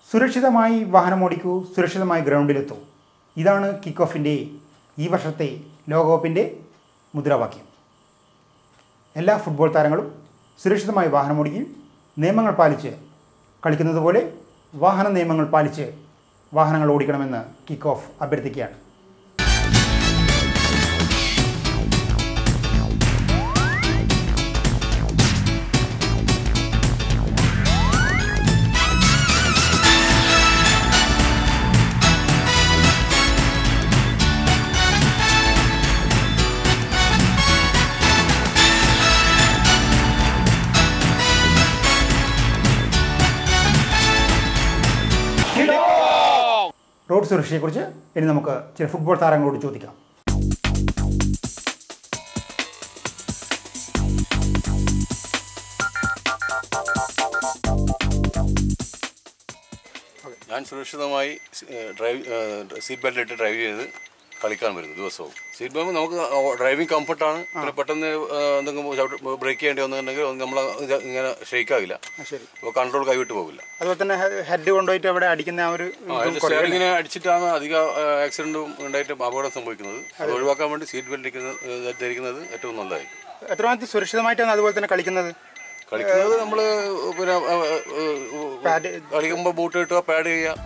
സുരക്ഷിതമായി വാഹനമോടിക്കൂ സുരക്ഷിതമായി ഗ്രൗണ്ടിലെത്തൂ ഇതാണ് കിക്ക് ഓഫിൻ്റെ ഈ വർഷത്തെ ലോകകപ്പിൻ്റെ മുദ്രാവാക്യം എല്ലാ ഫുട്ബോൾ താരങ്ങളും സുരക്ഷിതമായി വാഹനമോടിക്കുകയും നിയമങ്ങൾ പാലിച്ച് കളിക്കുന്നത് പോലെ വാഹന നിയമങ്ങൾ പാലിച്ച് വാഹനങ്ങൾ ഓടിക്കണമെന്ന് കിക്ക് ഓഫ് അഭ്യർത്ഥിക്കുകയാണ് റോഡ് സുരക്ഷയെക്കുറിച്ച് ഇനി നമുക്ക് ചില ഫുട്ബോൾ താരങ്ങളോട് ചോദിക്കാം ഞാൻ സുരക്ഷിതമായി സി- ഏഹ് ഡ്രൈവ് ഏഹ് സീറ്റ് ബെൽറ്റ് ഇട്ട് ഡ്രൈവ് ചെയ്ത് കളിക്കാൻ വരുന്നു ദിവസവും സീറ്റ് ബെൽറ്റ് നമുക്ക് ഡ്രൈവിംഗ് കംഫർട്ടാണ് പിന്നെ പെട്ടെന്ന് ഏഹ് എന്തെങ്കിലും ബ്രേക്ക് ചെയ്യേണ്ടി വന്നിട്ടുണ്ടെങ്കിൽ നമ്മൾ ഇങ്ങനെ ഷെയ്ക്ക് ആകില്ല ശരി അപ്പോൾ കൺട്രോൾ കൈവിട്ട് പോകില്ല അതുപോലെ തന്നെ ഹെഡ് കൊണ്ടുപോയിട്ട് അവിടെ അടിക്കുന്ന ആ ഒരു സ്റ്റിയറിങ്ങിനെ അടിച്ചിട്ടാണ് അധിക ആക്സിഡന്റും ഉണ്ടായിട്ട് അപകടം സംഭവിക്കുന്നത് അത് ഒഴിവാക്കാൻ വേണ്ടി സീറ്റ് ബെൽറ്റ് ഇരിക്കുന്നത് ധരിക്കുന്നത് ഏറ്റവും നല്ലതായിരിക്കും എത്രമാത്രം സുരക്ഷിതമായിട്ടാണ് അതുപോലെ തന്നെ കളിക്കുന്നത് കളിക്കുന്നത് നമ്മൾ പിന്നെ പാഡ് കളിക്കുമ്പോൾ ബൂട്ട് കിട്ടുക പാഡ് ചെയ്യുക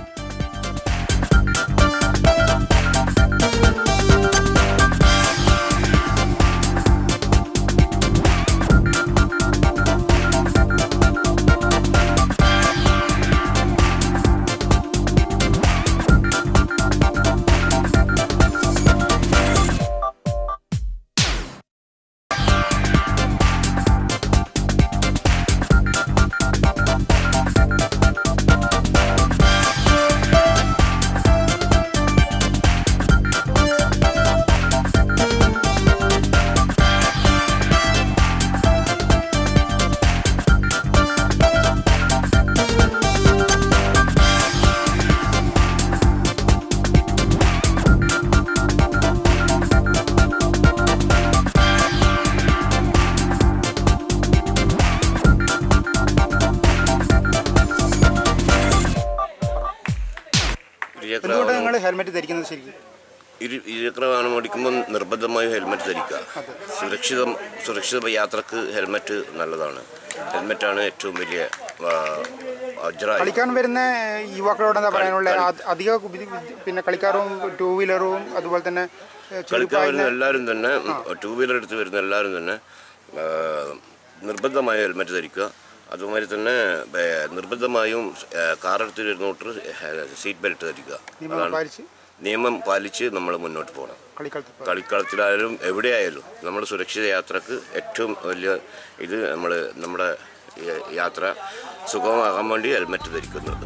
ഇരുചക്ര എന്തുകൊണ്ട് നിങ്ങൾ ഹെൽമെറ്റ് ധരിക്കുന്നത് ശരിക്കും ഇരു ഇരുചക്ര വാഹനം ഓടിക്കുമ്പോൾ നിർബന്ധമായും ഹെൽമെറ്റ് ധരിക്കുക സുരക്ഷിതം സുരക്ഷിത യാത്രക്ക് ഹെൽമെറ്റ് നല്ലതാണ് ഹെൽമെറ്റാണ് ഏറ്റവും വലിയ ആ, വജ്രായുധം കളിക്കാൻ വരുന്ന യുവാക്കളോട് എന്താ പറയാനുള്ളത് അത് അധിക കുബി- പിന്നെ കളിക്കാരും ടൂ വീലറും അതുപോലെ തന്നെ ഏഹ്, കളിക്കാൻ ചെറുപ്പായ വരുന്ന എല്ലാവരും തന്നെ ടൂ വീലർ എടുത്ത് വരുന്ന എല്ലാവരും തന്നെ ആ, നിർബന്ധമായും ഹെൽമെറ്റ് ധരിക്കുക അതുമാതിരി തന്നെ ഏ, നിർബന്ധമായും ഏ, കാറെടുത്ത് വരുന്നോട്ട് സീറ്റ് ബെൽറ്റ് ധരിക്കുക നിയമം അതാണ് പാലിച്ച് നിയമം പാലിച്ച് നമ്മൾ മുന്നോട്ട് പോകണം കളിക്കളത്തിൽ പോകാം. കളിക്കളത്തിലായാലും എവിടെയായാലും നമ്മുടെ സുരക്ഷിത യാത്രക്ക് ഏറ്റവും വലിയ ഇത് നമ്മൾ നമ്മുടെ ഈ യാത്ര സുഗമമാകാൻ വേണ്ടി ഹെൽമെറ്റ് ധരിക്കുന്നുണ്ട്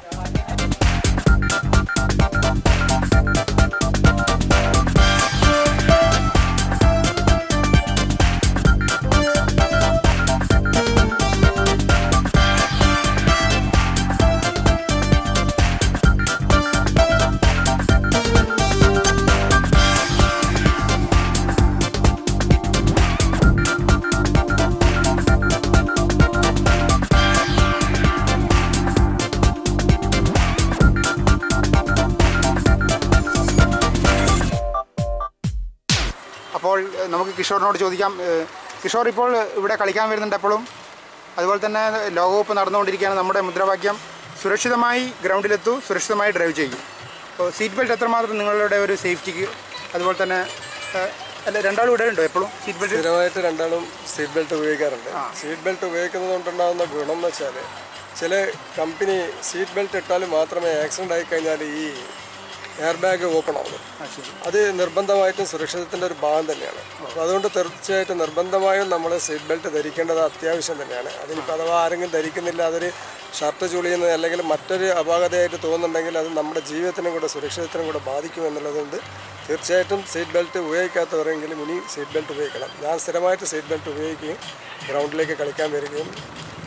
അപ്പോൾ ഏഹ്, നമുക്ക് കിഷോറിനോട് ചോദിക്കാം ഏഹ്, കിഷോർ ഇപ്പോൾ ഇവിടെ കളിക്കാൻ വരുന്നുണ്ട് എപ്പോഴും അതുപോലെ തന്നെ ലോകകപ്പ് നടന്നുകൊണ്ടിരിക്കുകയാണ് നമ്മുടെ മുദ്രാവാക്യം സുരക്ഷിതമായി ഗ്രൗണ്ടിലെത്തൂ സുരക്ഷിതമായി ഡ്രൈവ് ചെയ്യും അപ്പോൾ സീറ്റ് ബെൽറ്റ് എത്രമാത്രം നിങ്ങളുടെ ഒരു സേഫ്റ്റിക്ക് അതുപോലെ തന്നെ ഏഹ്, അല്ല രണ്ടാളും ഇവിടെ ഉണ്ടോ എപ്പോഴും സീറ്റ് ബെൽറ്റ് സ്ഥിരമായിട്ട് രണ്ടാളും സീറ്റ് ബെൽറ്റ് ഉപയോഗിക്കാറുണ്ട് സീറ്റ് ബെൽറ്റ് ഉപയോഗിക്കുന്നത് കൊണ്ടുണ്ടാകുന്ന ഗുണം എന്ന് വെച്ചാൽ ചില കമ്പനി സീറ്റ് ബെൽറ്റ് ഇട്ടാൽ മാത്രമേ ആക്സിഡൻ്റ് ആയി കഴിഞ്ഞാൽ ഈ എയർ ബാഗ് ഓപ്പൺ ആവുള്ളൂ അത് നിർബന്ധമായിട്ടും സുരക്ഷിതത്തിൻ്റെ ഒരു ഭാഗം തന്നെയാണ് അപ്പോൾ അതുകൊണ്ട് തീർച്ചയായിട്ടും നിർബന്ധമായും നമ്മൾ സീറ്റ് ബെൽറ്റ് ധരിക്കേണ്ടത് അത്യാവശ്യം തന്നെയാണ് അതിനിപ്പോൾ അഥവാ ആരെങ്കിലും ധരിക്കുന്നില്ല അതൊരു ഷർട്ട് ചുളിയുന്നത് അല്ലെങ്കിൽ മറ്റൊരു അപാകതയായിട്ട് തോന്നുന്നുണ്ടെങ്കിൽ അത് നമ്മുടെ ജീവിതത്തിനും കൂടെ സുരക്ഷിതത്തിനും കൂടെ ബാധിക്കും എന്നുള്ളതുകൊണ്ട് തീർച്ചയായിട്ടും സീറ്റ് ബെൽറ്റ് ഉപയോഗിക്കാത്തവരെങ്കിലും ഇനി സീറ്റ് ബെൽറ്റ് ഉപയോഗിക്കണം ഞാൻ സ്ഥിരമായിട്ട് സീറ്റ് ബെൽറ്റ് ഉപയോഗിക്കുകയും ഗ്രൗണ്ടിലേക്ക് കളിക്കാൻ വരികയും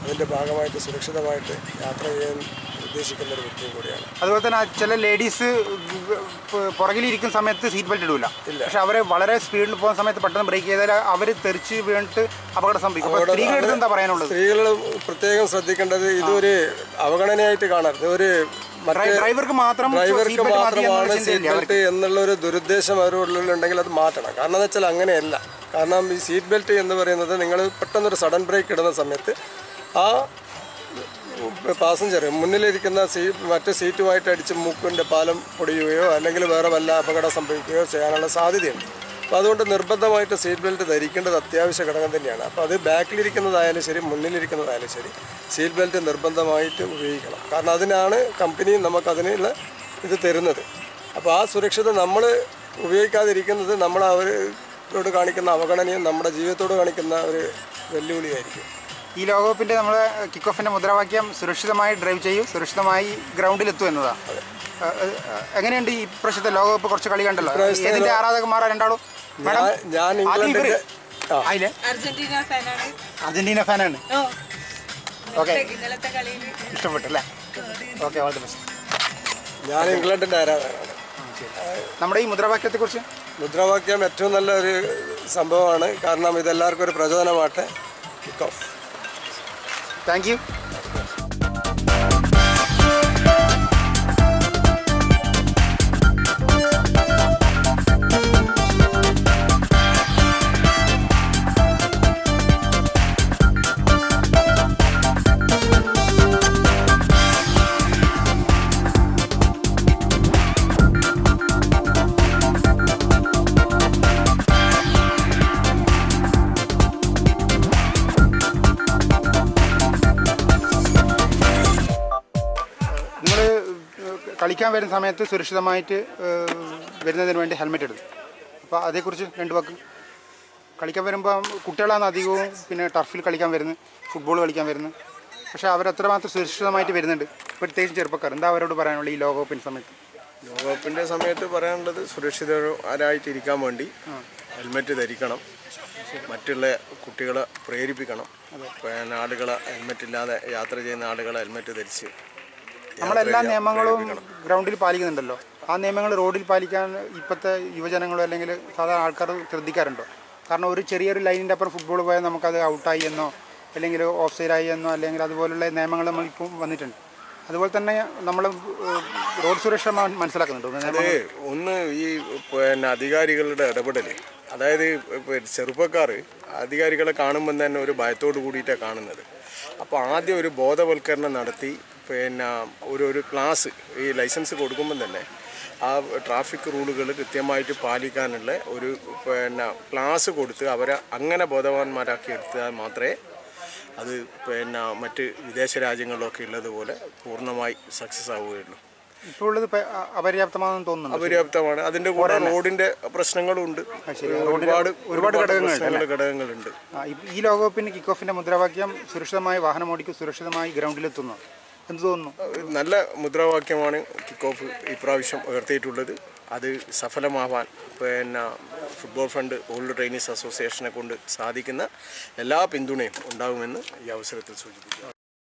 അതിൻ്റെ ഭാഗമായിട്ട് സുരക്ഷിതമായിട്ട് യാത്ര ചെയ്യാൻ ഉദ്ദേശിക്കുന്ന ഒരു വ്യക്തിയും കൂടിയാണ് അതുപോലെ തന്നെ ആ ചില ലേഡീസ് പുറകിലിരിക്കുന്ന സമയത്ത് സീറ്റ് ബെൽറ്റ് ഇടൂല പക്ഷെ അവരെ വളരെ സ്പീഡിൽ പോകുന്ന സമയത്ത് പെട്ടെന്ന് ബ്രേക്ക് ചെയ്താൽ അവർ തെറിച്ച് വീണിട്ട് അപകടം സംഭവിക്കും അപ്പോൾ സ്ത്രീകളുടെ അടുത്ത് എന്താ പറയാനുള്ളത് സ്ത്രീകൾ പ്രത്യേകം ശ്രദ്ധിക്കേണ്ടത് ഇതൊരു അവഗണനയായിട്ട് കാണരുത് ഒരു മറ്റേ ഡ്രൈ- ഡ്രൈവർക്ക് മാത്രം ഡ്രൈവർക്ക് seat belt മതി എന്നുള്ള മാത്രമാണ് ചിന്തയില്ലേ സീറ്റ് അവർക്ക്? ബെൽറ്റ് എന്നുള്ള ഒരു ദുരുദ്ദേശം അവരുടെ ഉള്ളിലുണ്ടെങ്കിൽ അത് മാറ്റണം കാരണം എന്ന് വെച്ചാൽ അങ്ങനെയല്ല കാരണം ഈ സീറ്റ് ബെൽറ്റ് എന്ന് പറയുന്നത് നിങ്ങൾ പെട്ടെന്നൊരു സഡൻ ബ്രേക്ക് ഇടുന്ന സമയത്ത് ആ പാസഞ്ചർ മുന്നിലിരിക്കുന്ന സീ മറ്റു സീറ്റുമായിട്ട് അടിച്ച് മൂക്കിൻ്റെ പാലം പൊടിയുകയോ അല്ലെങ്കിൽ വേറെ വല്ല അപകടം സംഭവിക്കുകയോ ചെയ്യാനുള്ള സാധ്യതയുണ്ട് അപ്പോൾ അതുകൊണ്ട് നിർബന്ധമായിട്ട് സീറ്റ് ബെൽറ്റ് ധരിക്കേണ്ടത് അത്യാവശ്യ ഘടകം തന്നെയാണ് അപ്പോൾ അത് ബാക്കിലിരിക്കുന്നതായാലും ശരി മുന്നിലിരിക്കുന്നതായാലും ശരി സീറ്റ് ബെൽറ്റ് നിർബന്ധമായിട്ട് ഉപയോഗിക്കണം കാരണം അതിനാണ് കമ്പനി നമുക്കതിനുള്ള ഇത് തരുന്നത് അപ്പോൾ ആ സുരക്ഷിത നമ്മൾ ഉപയോഗിക്കാതിരിക്കുന്നത് നമ്മൾ അവരോട് കാണിക്കുന്ന അവഗണനയും നമ്മുടെ ജീവിതത്തോട് കാണിക്കുന്ന ഒരു വെല്ലുവിളിയായിരിക്കും ഈ ലോകകപ്പിന്റെ നമ്മുടെ കിക്ക് ഓഫിന്റെ മുദ്രാവാക്യം സുരക്ഷിതമായി ഡ്രൈവ് ചെയ്യൂ സുരക്ഷിതമായി ഗ്രൗണ്ടിലെത്തൂ എന്നതാണ് ഏഹ്, ഏഹ്, എങ്ങനെയുണ്ട് ഈ പ്രാവശ്യത്തെ ലോകകപ്പ് കുറച്ച് കളി കണ്ടല്ലോ ഏതിന്റെ ആരാധകന്മാരാ രണ്ടാളും മാഡം ഞാൻ- ഞാൻ ആദ്യം ഇവര്. ഇംഗ്ലണ്ടിന്റെ ആ അതിലെ അർജന്റീന ഫാനാണ് അർജന്റീന ഫാനാണ് ഓ ഓക്കെ ഇന്നലത്തെ കളിയിൽ ഇഷ്ടപ്പെട്ടു അല്ലേ ഓക്കെ ഓൾ ദി ബെസ്റ്റ് ഞാൻ ഇംഗ്ലണ്ടിന്റെ ആരാധകനാണ് നമ്മുടെ ഈ മുദ്രാവാക്യത്തെ കുറിച്ച് മുദ്രാവാക്യം ഏറ്റവും നല്ലൊരു സംഭവമാണ് കാരണം ഇതെല്ലാവർക്കും ഒരു പ്രചോദനമാട്ടെ കിക്ക് ഓഫ് താങ്ക് യു നിങ്ങൾ കളിക്കാൻ വരുന്ന സമയത്ത് സുരക്ഷിതമായിട്ട് ഏഹ്, വരുന്നതിന് വേണ്ടി ഹെൽമെറ്റ് എടുക്കും അപ്പോൾ അതേക്കുറിച്ച് രണ്ട് വാക്ക് കളിക്കാൻ വരുമ്പോൾ കുട്ടികളാണ് അധികവും പിന്നെ ടർഫിൽ കളിക്കാൻ വരുന്നത് ഫുട്ബോൾ കളിക്കാൻ വരുന്നത് പക്ഷേ അവരത്രമാത്രം സുരക്ഷിതമായിട്ട് വരുന്നുണ്ട് പ്രത്യേകിച്ച് ചെറുപ്പക്കാർ എന്താ അവരോട് പറയാനുള്ള ഈ ലോകകപ്പിൻ്റെ സമയത്ത് ലോകകപ്പിന്റെ സമയത്ത് പറയാനുള്ളത് സുരക്ഷിതരായിട്ട് ഇരിക്കാൻ വേണ്ടി ഹെൽമെറ്റ് ധരിക്കണം മറ്റുള്ള കുട്ടികളെ പ്രേരിപ്പിക്കണം പിന്നെ ആളുകളെ ഹെൽമെറ്റ് ഇല്ലാതെ യാത്ര ചെയ്യുന്ന ആളുകളെ ഹെൽമെറ്റ് ധരിച്ച് നമ്മളെല്ലാ നിയമങ്ങളും ഗ്രൗണ്ടിൽ പാലിക്കുന്നുണ്ടല്ലോ ആ നിയമങ്ങൾ റോഡിൽ പാലിക്കാൻ ഇപ്പോഴത്തെ യുവജനങ്ങളോ അല്ലെങ്കിൽ സാധാരണ ആൾക്കാർ ശ്രദ്ധിക്കാറുണ്ടോ കാരണം ഒരു ചെറിയൊരു ലൈനിൻ്റെ അപ്പുറം ഫുട്ബോൾ പോയാൽ നമുക്കത് ഔട്ടായി എന്നോ അല്ലെങ്കിൽ ഓഫ് സൈഡായി എന്നോ അല്ലെങ്കിൽ അതുപോലുള്ള നിയമങ്ങൾ നമ്മൾ ഇപ്പം വന്നിട്ടുണ്ട് അതുപോലെ തന്നെ നമ്മൾ റോഡ് സുരക്ഷ മ- മനസ്സിലാക്കുന്നുണ്ടോ അത് ഒന്ന് ഈ പിന്നെ അധികാരികളുടെ ഇടപെടൽ അതായത് ഇപ്പൊ ചെറുപ്പക്കാർ അധികാരികളെ കാണുമ്പോൾ തന്നെ ഒരു ഭയത്തോട് കൂടിയിട്ടാണ് കാണുന്നത് അപ്പോൾ ആദ്യം ഒരു ബോധവൽക്കരണം നടത്തി പിന്നെ ഒരു ഒരു ക്ലാസ് ഈ ലൈസൻസ് കൊടുക്കുമ്പോൾ തന്നെ ആ ട്രാഫിക് റൂളുകൾ കൃത്യമായിട്ട് പാലിക്കാനുള്ള ഒരു പിന്നെ ക്ലാസ് കൊടുത്ത് അവരെ അങ്ങനെ ബോധവാന്മാരാക്കി എടുത്താൽ മാത്രമേ അത് പിന്നെ മറ്റ് വിദേശ രാജ്യങ്ങളിലൊക്കെ ഉള്ളതുപോലെ പൂർണ്ണമായി സക്സസ് ആവുകയുള്ളൂ ഇപ്പോൾ ഉള്ളത് പ- അ- അപര്യാപ്തമാണെന്ന് തോന്നുന്നുണ്ട് അപര്യാപ്തമാണ് അതിന്റെ കൂടെ റോഡിന്റെ പ്രശ്നങ്ങളും ഉണ്ട് ഒരുപാട് ഒരുപാട് ഘടകങ്ങളുണ്ട് പ്രശ്നങ്ങൾ ഘടകങ്ങളുണ്ട് ആ, ഈ- ഈ ലോകകപ്പിന് കിക്ക് ഓഫിൻ്റെ മുദ്രാവാക്യം സുരക്ഷിതമായി വാഹനം ഓടിക്കും സുരക്ഷിതമായി ഗ്രൗണ്ടിലെത്തുന്നു എന്ത് തോന്നുന്നു നല്ല മുദ്രാവാക്യമാണ് കിക്ക് ഓഫ് ഇപ്രാവശ്യം ഉയർത്തിയിട്ടുള്ളത് അത് സഫലമാവാൻ പിന്നെ ഫുട്ബോൾ ഫണ്ട് ഓൾഡ് ട്രെയിനീസ് അസോസിയേഷനെ കൊണ്ട് സാധിക്കുന്ന എല്ലാ പിന്തുണയും ഉണ്ടാകുമെന്ന് ഈ അവസരത്തിൽ സൂചിപ്പിക്കുന്നു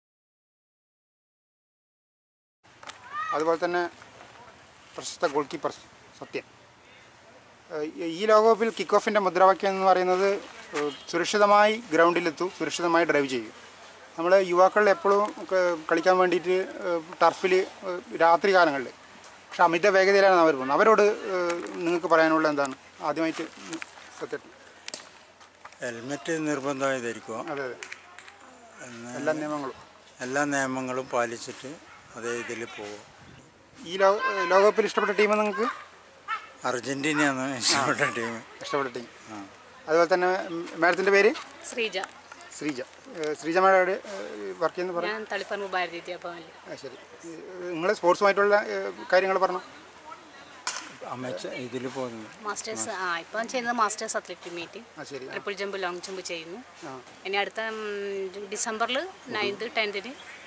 അതുപോലെ തന്നെ പ്രശസ്ത ഗോൾ കീപ്പർ സത്യൻ ഏഹ് ഈ- ഈ ലോകകപ്പിൽ കിക്ക് ഓഫിൻ്റെ മുദ്രാവാക്യം എന്ന് പറയുന്നത് ഏഹ് സുരക്ഷിതമായി ഗ്രൗണ്ടിലെത്തൂ സുരക്ഷിതമായി ഡ്രൈവ് ചെയ്യും നമ്മൾ യുവാക്കൾ എപ്പോഴും ക- കളിക്കാൻ വേണ്ടിയിട്ട് ടർഫിൽ രാത്രി കാലങ്ങളിൽ പക്ഷെ അമിത വേഗതയിലാണ് അവർ പോകുന്നത് അവരോട് ഏഹ് നിങ്ങൾക്ക് പറയാനുള്ള എന്താണ് ആദ്യമായിട്ട് സത്യം ഹെൽമെറ്റ് നിർബന്ധമായി ധരിക്കുക അതെ അതെ എല്ലാ നിയമങ്ങളും എല്ലാ നിയമങ്ങളും പാലിച്ചിട്ട് അതേ ഇതിൽ പോകും ഈ ലോ ലോകകപ്പിൽ ഇഷ്ടപ്പെട്ട ടീം നിങ്ങൾക്ക് അർജൻറ്റീനയാണ് ഇഷ്ടപ്പെട്ട ടീം ഇഷ്ടപ്പെട്ട ടീം അതുപോലെ തന്നെ മാഡത്തിൻ്റെ പേര് ശ്രീജ ശ്രീജ ഏഹ് ശ്രീജ മാഡം എവിടെ വർക്ക് ചെയ്യുന്ന പറഞ്ഞു ഞാൻ തളിപ്പറമ്പ് ഭാരതി വിദ്യാഭവനിൽ ആ ശരി നിങ്ങൾ സ്പോർട്സുമായിട്ടുള്ള കാര്യങ്ങൾ പറഞ്ഞു അമച്ച ഇതിൽ പോകുന്നു മാസ്റ്റേഴ്സ് ആ ഇപ്പം ചെയ്യുന്നത് മാസ്റ്റേഴ്സ് അത്ലറ്റിക് മീറ്റ് ആ ശരി ആ, ട്രിപ്പിൾ ജമ്പ് ലോങ് ജമ്പ് ചെയ്യുന്നു ആ. ഇനി അടുത്ത ഉം, ഡിസംബറിൽ നയൻത് ടെൻത്തിന്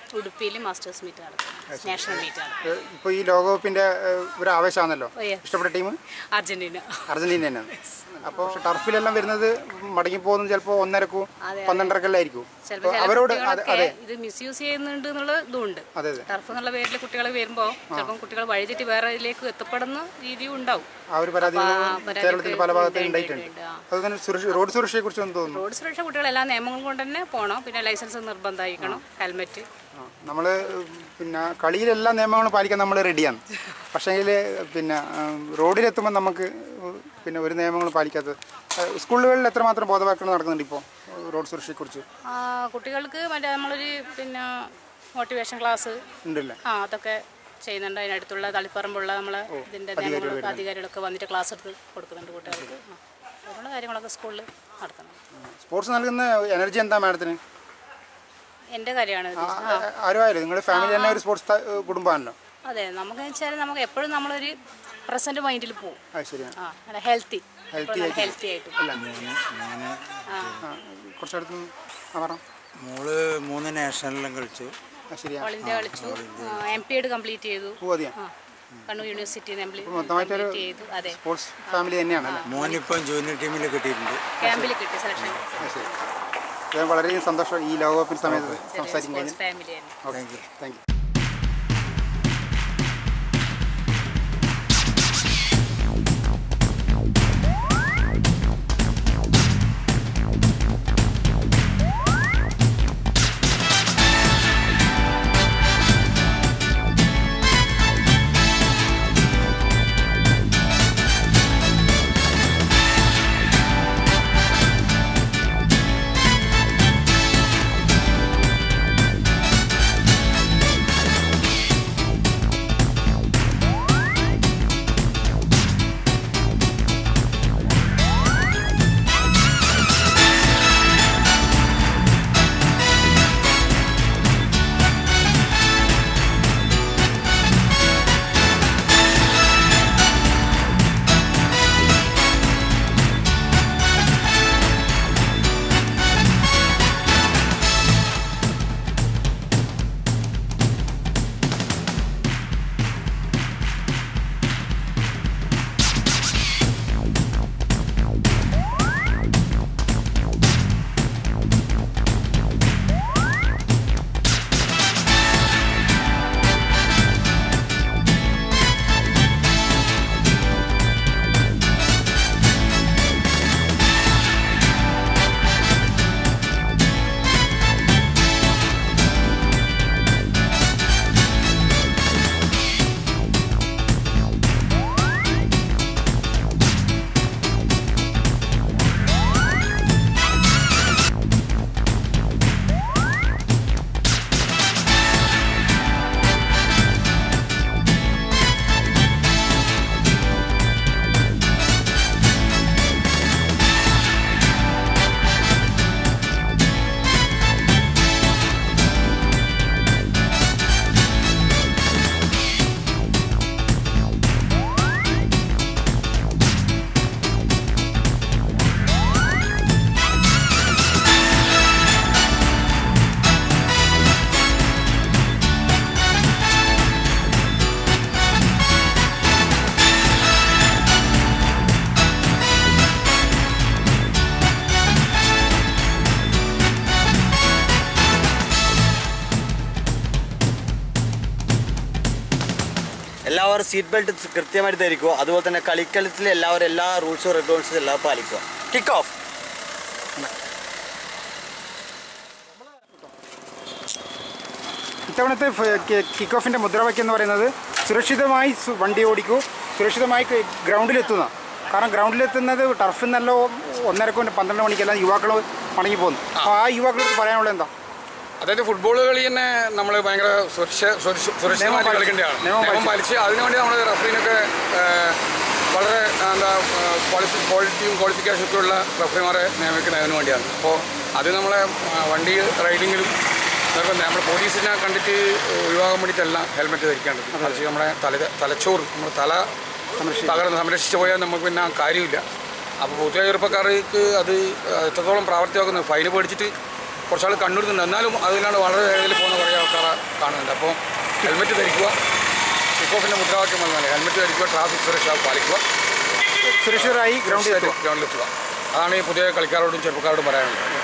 ഉടുപ്പിയിൽ മാസ്റ്റേഴ്സ് മീറ്റ് നടക്കും നാഷണൽ മീറ്റ് നടക്കും ഇപ്പോൾ ഈ ലോകകപ്പിൻ്റെ ഒരു ആവേശമാണല്ലോ ഓ, yes. ഇഷ്ടപ്പെട്ട ടീം അർജന്റീന അർജന്റീന തന്നെയാണ് അപ്പോൾ പക്ഷെ ടർഫിലെല്ലാം വരുന്നത് മടങ്ങി പോകുന്നത് ചിലപ്പോൾ ഒന്നരക്കും അതെ. പന്ത്രണ്ടരക്കെല്ലാം ആയിരിക്കും ചിലപ്പോൾ അപ്പോൾ ചില അവരോട് അതെ കുട്ടികളൊക്കെ അതെ ഇത് മിസ്യൂസ് ചെയ്യുന്നുണ്ട് എന്നുള്ള ഇതുണ്ട് അതെ അതെ ടർഫ് എന്നുള്ള പേരിൽ കുട്ടികൾ വരുമ്പോൾ ചിലപ്പം കുട്ടികൾ വഴിതെറ്റി വേറെ ഇതിലേക്ക് എത്തപ്പെടുന്ന രീതിയും ഉണ്ടാവും ആ ഒരു പരാതി ആ, പരാതി കേരളത്തിൽ പല ഭാഗത്തും ഉണ്ട്, ഉണ്ടായിട്ടുണ്ട് ഉണ്ട്, ആ. അതുതന്നെ സുരക്ഷ റോഡ് സുരക്ഷയെക്കുറിച്ച് ഒന്ന് തോന്നുന്നു റോഡ് സുരക്ഷ കുട്ടികൾ എല്ലാ നിയമങ്ങളും കൊണ്ട് തന്നെ പോകണം പിന്നെ ലൈസൻസ് നിർബന്ധമായിരിക്കണം ഹെൽമെറ്റ് നമ്മൾ പിന്നെ കളിയിലെല്ലാ നിയമങ്ങളും പാലിക്കാൻ നമ്മൾ റെഡിയാണ് പക്ഷേങ്കിൽ പിന്നെ ഉം, റോഡിലെത്തുമ്പോൾ നമുക്ക് പിന്നെ ഒരു നിയമങ്ങളും പാലിക്കാത്തത് ഏഹ്, സ്കൂളുകളിൽ എത്രമാത്രം ബോധവൽക്കരണം നടക്കുന്നുണ്ട് ഇപ്പോൾ റോഡ് സുരക്ഷയെക്കുറിച്ച് ആ, കുട്ടികൾക്ക് മറ്റേ നമ്മളൊരു പിന്നെ മോട്ടിവേഷൻ ക്ലാസ് ഉണ്ടല്ലേ ആ അതൊക്കെ ചെയ്യുന്നുണ്ട് അതിനടുത്തുള്ള തളിപ്പറമ്പുള്ള നമ്മളെ ഇതിൻ്റെ നിയമങ്ങളൊക്കെ അധികാരികളൊക്കെ വന്നിട്ട് ക്ലാസ് എടുത്ത് കൊടുക്കുന്നുണ്ട് കുട്ടികൾക്ക് ആ അങ്ങനെയുള്ള കാര്യങ്ങളൊക്കെ സ്കൂളിൽ നടത്തുന്നുണ്ട് സ്പോർട്സ് നൽകുന്ന എനർജി എന്താ മാഡത്തിന് എൻ്റെ കാര്യമാണ് ഇത്. ആ, ആരും ആയാലും നിങ്ങളുടെ ഫാമിലി തന്നെ ഒരു സ്പോർട്സ് കുടുംബമാണല്ലോ അതെ നമുക്ക് വെച്ചാൽ നമുക്ക് എപ്പോഴും നമ്മളൊരു പ്രസന്റ് മൈൻഡിൽ പോകും അത് ശരിയാണ് ആ നല്ല ഹെൽത്തി Healthy ഹെൽത്തി ആയിട്ട് പോകും. ഞാൻ ആ, കുറച്ചടുത്ത് ആ പറ മോള് മൂന്ന് നാഷണലിലും കളിച്ചു ആ ശരിയാണ് ഓൾ ഇന്ത്യ കളിച്ചു എം പി എഡ് കംപ്ലീറ്റ് ചെയ്തു ഓ അതെയാ ആ കണ്ണൂർ യൂണിവേഴ്സിറ്റി മൊത്തമായിട്ടൊരു കംപ്ലീറ്റ് ചെയ്തു അതെ സ്പോർട്സ് ഫാമിലി തന്നെയാണ് അല്ലേ മോനിപ്പം ജൂനിയർ ടീമിൽ കിട്ടിയിട്ടുണ്ട് ക്യാമ്പിൽ കിട്ടി സെലക്ഷൻ ആ ശരി ഞാൻ വളരെയധികം സന്തോഷം ഈ ലോകകപ്പിന് സമയത്ത് സംസാരിക്കാൻ കഴിഞ്ഞു ഫാമിലി തന്നെ ഓക്കെ താങ്ക് യു എല്ലാവരും സീറ്റ് ബെൽറ്റ് കൃത്യമായിട്ട് ധരിക്കുക അതുപോലെ തന്നെ കളിക്കളത്തിൽ എല്ലാവരും എല്ലാ റൂൾസും റെഗുലേഷൻസും എല്ലാം പാലിക്കുക കിക്ക് ഓഫ് ഇത്തവണത്തെ കിക്ക് ഓഫിൻ്റെ മുദ്രാവാക്യം എന്ന് പറയുന്നത് സുരക്ഷിതമായി സു- വണ്ടി ഓടിക്കൂ സുരക്ഷിതമായി ക- ഗ്രൗണ്ടിലെത്തുന്ന കാരണം ഗ്രൗണ്ടിലെത്തുന്നത് ടർഫിൽ നിന്നല്ല ഒന്നരക്കും പന്ത്രണ്ട് മണിക്കെല്ലാം യുവാക്കൾ മടങ്ങി പോകുന്നു അപ്പോൾ ആ യുവാക്കളോട് പറയാനുള്ളത് എന്താ അതായത് ഫുട്ബോൾ കളി തന്നെ നമ്മൾ ഭയങ്കര സുരക്ഷ സുരക്ഷ- സുരക്ഷിതമായിട്ട് നിയമം കളിക്കേണ്ടതാണ് നിയമം നിയമം പാലിച്ച് അതിനുവേണ്ടി നമ്മൾ റഫറീനൊക്കെ വളരെ ആ, എന്താ ക്വാളിഫി ക്വാളിറ്റിയും ക്വാളിഫിക്കേഷനും ഒക്കെ ഉള്ള റഫറിമാരെ നിയമിക്കുന്നതിന് വേണ്ടിയാണ് അപ്പോൾ അത് നമ്മളെ ആ, വണ്ടി റൈഡിങ്ങിലും നിർബന്ധം നമ്മൾ പോലീസിനെ കണ്ടിട്ട് ഒഴിവാകാൻ വേണ്ടിയിട്ടല്ല ഹെൽമെറ്റ് ധരിക്കേണ്ടത് മറിച്ച് നമ്മുടെ തല തലച്ചോറ് നമ്മൾ തല തകർന്ന് സംരക്ഷിച്ചു പോയാൽ നമുക്ക് പിന്നെ ആ കാര്യമില്ല അപ്പോൾ പൊതുവെ ചെറുപ്പക്കാർക്ക് അത് എത്രത്തോളം പ്രാവർത്തിയാക്കുന്നത് ഫൈന് പേടിച്ചിട്ട് കുറച്ചാൾ കണ്ണൂരുന്നുണ്ട് എന്നാലും അതിലാണ് വളരെ വേഗത്തിൽ പോകുന്ന കുറേ ആൾക്കാരെ കാണുന്നുണ്ട് അപ്പോൾ ഹെൽമെറ്റ് ധരിക്കുക കിക്ക് ഓഫിൻ്റെ മുദ്രാവാക്യം വന്നാൽ ഹെൽമെറ്റ് ധരിക്കുക ട്രാഫിക് സുരക്ഷ പാലിക്കുക സുരക്ഷിതരായി ഗ്രൗണ്ടിൽ എത്തുക ഗ്രൗണ്ടിലെത്തുക അതാണ് ഈ പുതിയ കളിക്കാരോടും ചെറുപ്പക്കാരോടും പറയാനുള്ളത്